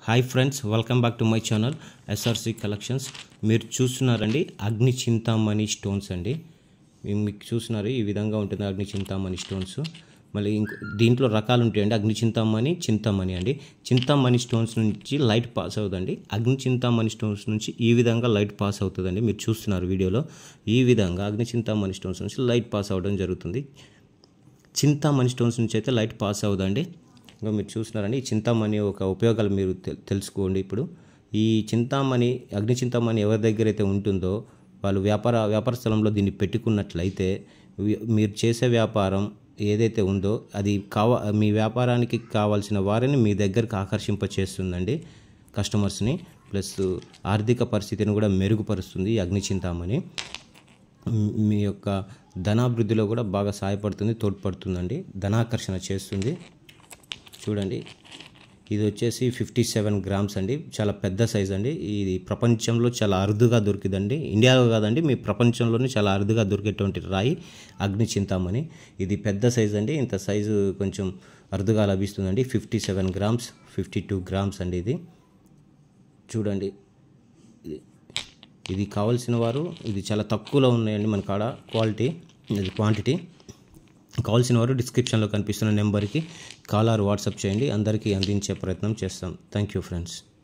hi friends welcome back to my channel S R C collections మీరు చూస్తున్నారండి అగ్ని చింతామణి స్టోన్స్ అండి మీ- మీకు చూస్తున్నారు ఈ విధంగా ఉంటుంది అగ్ని చింతామణి స్టోన్స్ మళ్ళీ ఇంకో దీంట్లో రకాలు ఉంటాయండి అగ్ని చింతామణి చింతామణి అండి చింతామణి స్టోన్స్ నుంచి లైట్ పాస్ అవుతుందండి అగ్ని చింతామణి స్టోన్స్ నుంచి ఈ విధంగా లైట్ పాస్ అవుతుందండి మీరు చూస్తున్నారు వీడియోలో ఈ విధంగా అగ్ని చింతామణి స్టోన్స్ నుంచి లైట్ పాస్ అవ్వడం జరుగుతుంది చింతామణి స్టోన్స్ నుంచి అయితే లైట్ పాస్ అవుదండి ఇంకా మీరు చూస్తున్నారండి ఈ చింతామణి ఒక ఉపయోగాలు మీరు తెల్- తెలుసుకోండి ఇప్పుడు ఈ చింతామణి అగ్ని చింతామణి ఎవరి దగ్గర అయితే ఉంటుందో వాళ్ళు వ్యాపార వ్యాపార స్థలంలో దీన్ని పెట్టుకున్నట్లయితే వి- మీరు చేసే వ్యాపారం ఏదైతే ఉందో అది కావ మీ వ్యాపారానికి కావాల్సిన వారిని మీ దగ్గరకు ఆకర్షింప చేస్తుందండి కస్టమర్స్ని ప్లస్ ఆర్థిక పరిస్థితిని కూడా మెరుగుపరుస్తుంది ఈ అగ్ని చింతామణి మ్- మీ యొక్క ధనాభివృద్ధిలో కూడా బాగా సహాయపడుతుంది తోడ్పడుతుందండి ధనాకర్షణ చేస్తుంది చూడండి ఇది వచ్చేసి ఫిఫ్టీ సెవెన్ గ్రామ్స్ అండి చాలా పెద్ద సైజ్ అండి ఇది ప్రపంచంలో చాలా అరుదుగా దొరికిందండి ఇండియాలో కాదండి మీ ప్రపంచంలోనే చాలా అరుదుగా దొరికేటువంటి రాయి అగ్ని చింతామణి ఇది పెద్ద సైజ్ అండి ఇంత సైజు కొంచెం అరుదుగా లభిస్తుందండి fifty seven grams fifty two grams అండి ఇది చూడండి ఇది ఇది కావాల్సిన వారు ఇది చాలా తక్కువలో ఉన్నాయండి మన కాడ క్వాలిటీ ఇది క్వాంటిటీ కావాల్సిన వారు డిస్క్రిప్షన్లో కనిపిస్తున్న నెంబర్కి కాల్ ఆర్ వాట్సాప్ చేయండి అందరికీ అందించే ప్రయత్నం చేస్తాం థ్యాంక్ యూ ఫ్రెండ్స్